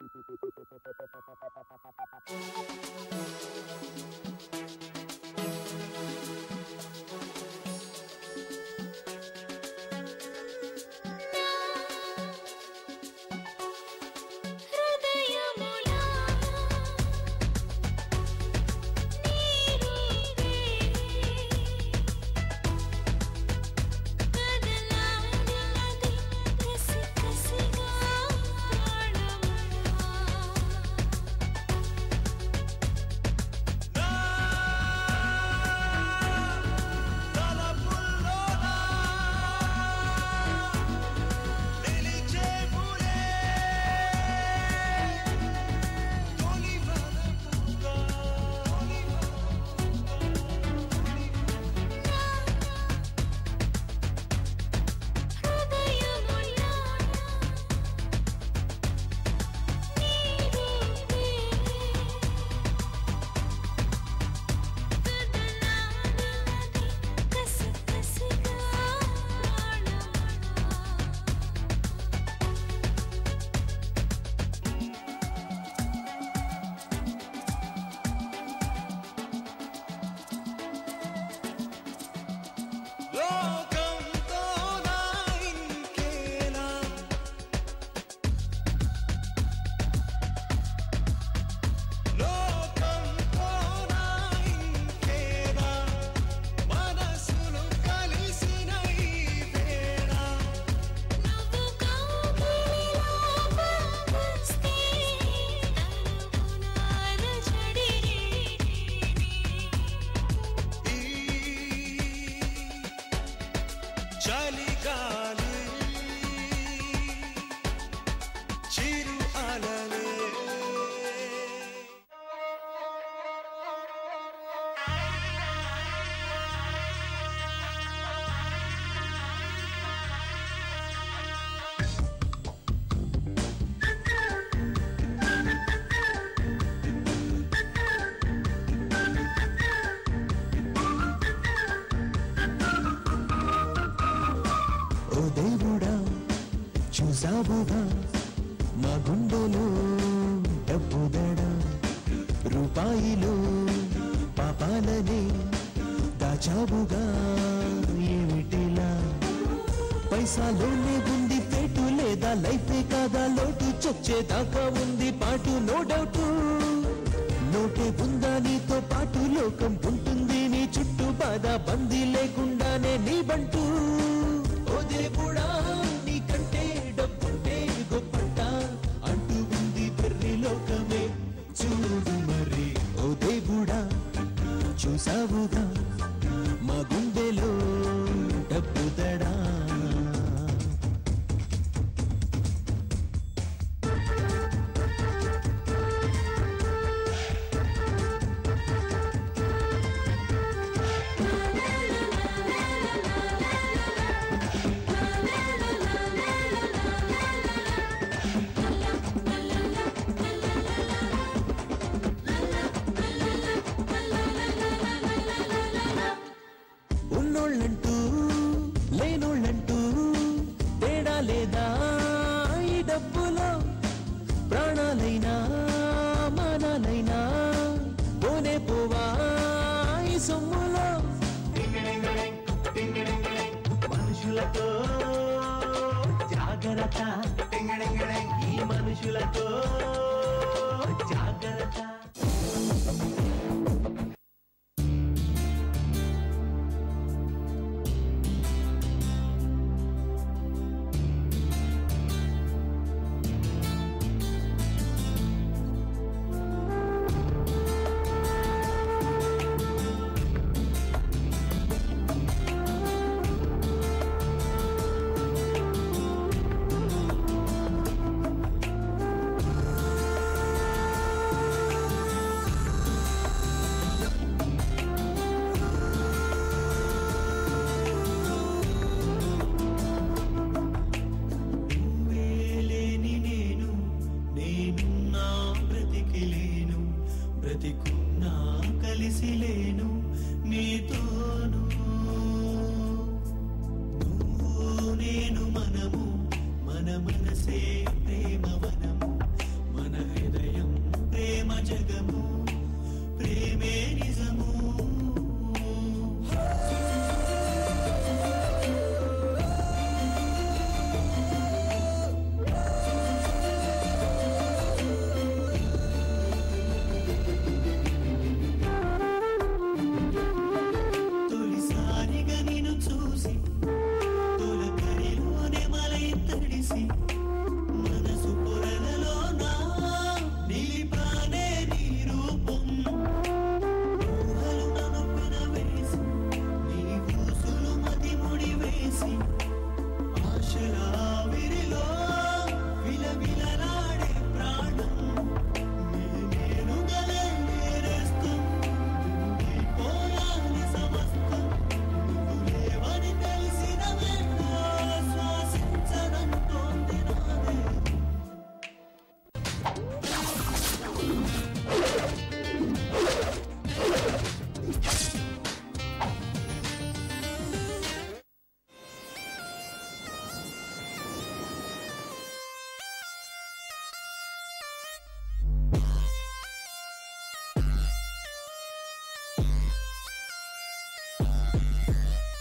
హృదయములా నీరువే కదలాడినది కసి కసిగా ప్రాణములా హృదయములా నీరువే కదలాడినది కసి కసిగా ప్రాణములా లోకంతో నా ఇంకేలా లోకంతో నా ఇంకేలా మనసులు కలిసిన ఈ వేళ నువ్వు కౌగిలిలో బంధిస్తే తనువునాల జడిరేని ఈ చలిగాలి చిరు అలలే ఓ దేవుడా చూసావుగా మా గుండెలో డబ్బుదడా రూపాయిలో పాపాలని దాచావుగా ఏమిటిలా పైసాలోనే ఉంది పేటు లేదా లైఫే కాదా లోటు చచ్చేదాకా ఉంది పాటు నో డౌట్ నోటే ఉందా నీతో పాటు లోకం ఉంటుంది నీ చుట్టూ బాధ బందీ లేకుండానే నీ బంటూ ఓ దేవుడా నీకంటే డబ్బుంటే గొప్పంట అంటూ ఉంది పెర్రి లోకమే చూడు మరి ఓ దేవుడా చూసావుగా మా గుండెలో డబ్బుదడా ఉన్నోళ్ళంటూ లేనోళ్ళంటూ తేడా లేదా ఈ డబ్బులో ప్రాణాలైనా మానాలైనా పోనే పోవా ఈ సొమ్ములో మనుషులతో జాగ్రత్త ఈ మనుషులతో జాగ్రత్త లేని నేను నేనున్నా బ్రతికిలేను బ్రతికున్నా కలిసి లేను నీతోను నువ్వు నేను మనము మన మనసే ప్రేమ వనము మన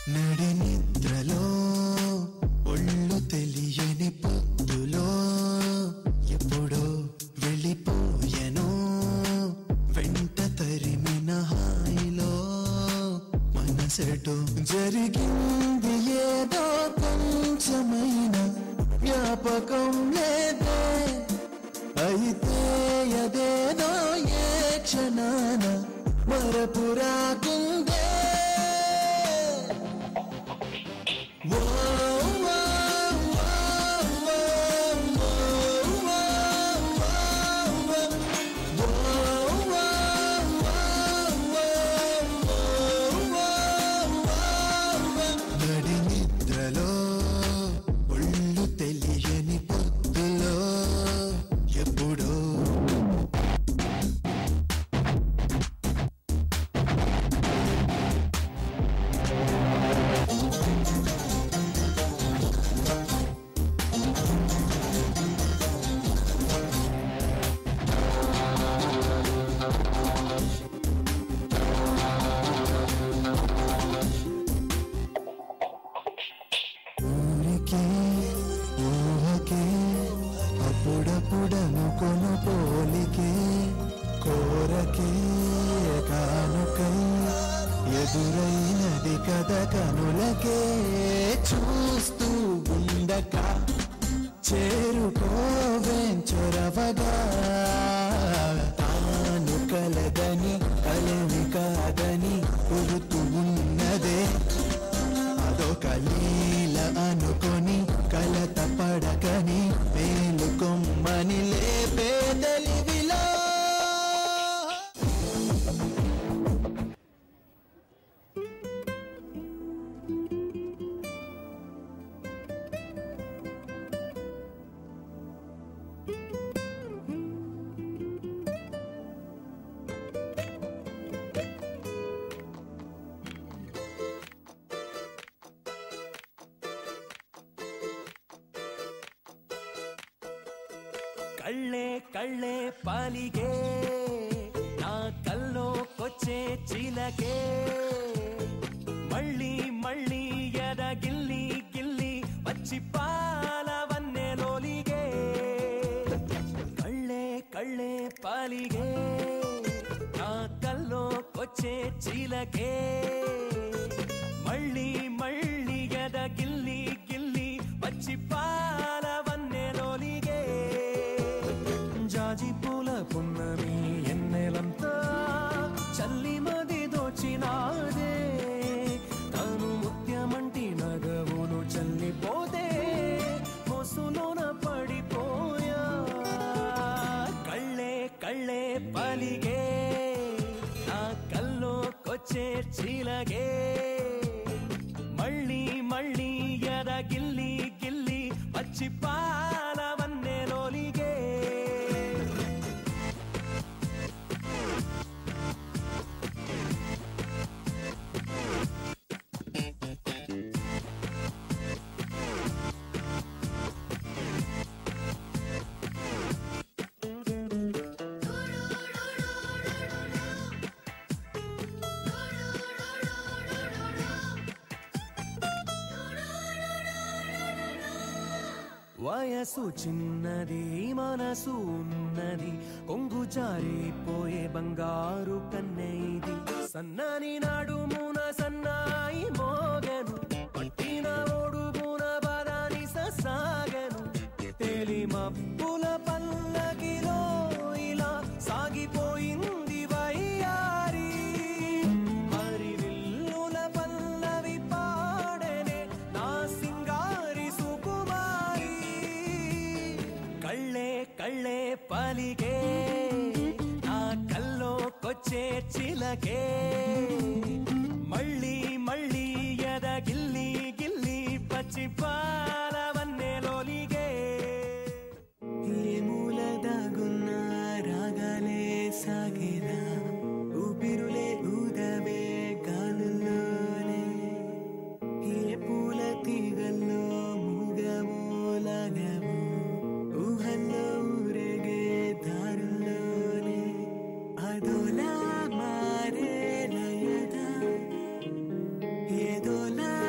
నడి నిద్రలో ఒళ్ళు తెలియని పొద్దులో ఎప్పుడో వెళ్ళిపోయెను వెంట తరిమిన హాయిలో మనసెటో జరిగింది ఏదో కొంచెమైన జ్ఞాపకం లేదే అయితే అదేదో ఏ క్షణాన మరపురాకుందే ఓ, ఓ, ఓ, ఓ, ఓ, ఓ, ఓ, ఓ, నడి నిద్రలో ఒళ్ళు తెలియని పొద్దులో ఎప్పుడో ఊరికే ఊహకే అప్పుడప్పుడనుకొను పోలికే కోరకే కానుకై ఎదురైనది కథ కనులకే చూస్తూ ఉండక చేరుకోవేం చొరవగా తాను కలదని కలవి కాదని పురుతూ ఉన్నదే అదొక లీల అనుకొని కలత పడకని మేలుకొమ్మని లేపే తెలివిలో కళ్ళే కళ్ళే పాలిగే నా కల్లోకొచ్చే చిలకే మళ్ళీ మళ్ళీ ఎదగిల్లి గిల్లి వచ్చి పాలవన్నెలోలిగే కళ్ళే కళ్ళే పాలిగే నా కల్లోకొచ్చే చిలకే మళ్ళీ మళ్ళీ ఎదగిల్లి గిల్లి వచ్చి పాలవన్నెలోలిగే జాజి పూల పున్నమి ఎన్నెలంతా చల్లి మది దోచినాదే తాను ముత్యమంటి నగవులు చల్లిపోతే మొసులోన పడిపోయా కళ్ళే కళ్ళే పలిగే నా కల్లోకొచ్చే చిలగే మళ్ళీ మళ్ళీ ఎదగిల్లి గిల్లి వచ్చి పాలవన్నెలోలిగే వయసు చిన్నది మనసు ఉన్నది కొంగు జారిపోయే బంగారు కన్నె ఇది సన్నని నాడుమున సన్నాయి మోగను పట్టిన ఒడుగున బదాని సాగను తెలి మబ్బుల పల్లకిలో ఇలా సాగిపోయింది వయ్యారి హరివిల్లుల పల్లవి పాడనే నా సింగారి సుకుమారి కళ్ళే కళ్ళే పలిగే నా కల్లోకొచ్చే చిలకే మళ్ళీ మళ్ళీ ఎదగిల్లి గిల్లి పచ్చి పాలవన్నెలోలిగే ఏ మూల దాగున్న రాగాలే సాగేదా ఊపిరులే ఊదవే గాలుల్లోనే ఏ పూల తీగల్లో మూగమూలగవు ఊహల్లో ఊరేగే దారుల్లోనే అదోలా మారే లయదా ఏదోలా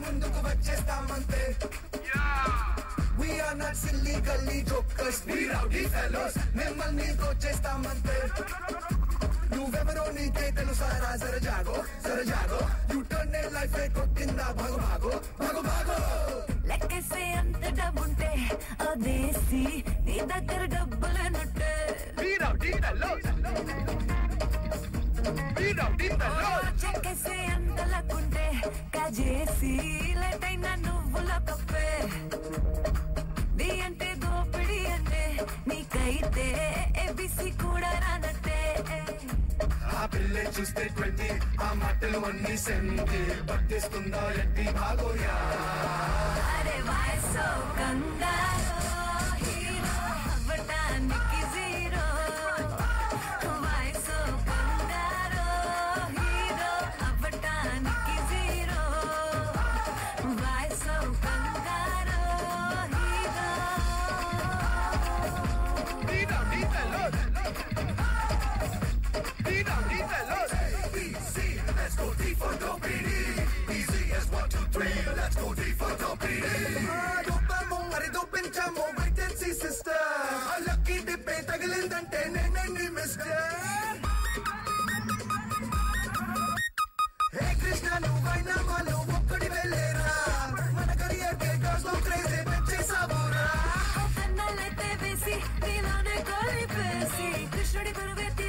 ముందుకు వచ్చేస్తామంతే We are not silly gully jokers, we rowdy fellows. మిమ్మల్ని దోచేస్తామంతే నువ్వెవరో నీకే తెలుసారా సర జాగో సర జాగో యూ టర్న్ లైఫ్ కొట్టిందా భాగో భాగో భాగో భాగో లెక్కేసే అంత డబ్బుంటే అదేసి నీ దగ్గర డబ్బులేనుంటే We rowdy fellows. We rowdy fellows. చెక్కేసే అంత లక్కుంటే కాజేసి లేటైనా నువ్వుల కప్పే నీ అంటే దోపిడి అంటే నీకైతే ఏబిసి కూడా రానట్టే ఆ పిల్లే చూస్తే ట్వంటీ ఆ మాటలు అన్ని సెంటి పట్టిస్తుందా ఎట్టి భాగోయా అరే వయసు కంగారు హీరో అవ్వటానికి జీరో వయసు కంగారు హీరో అవ్వటానికి జీరో వయసు కంగారు hero We rowdy fellows. We rowdy fellows. Easy, let's go D for dopey. Easy as one, two, three. Let's go D for dopey. దొబ్బము మరి దొప్పించాము wait and see sister. ఆ lucky dip ఏ తగిలిందంటే నేనే నీ mister హే కృష్ణ నువ్వైనా వాళ్ళు ఒక్కడి వెళ్ళేరా మన కరియర్ కే కాస్లో క్రేజీ పెంచేసావురా కన్నలైతే వేసి నీలోనే కలిపేసి కృష్ణుడి గురువెత్తి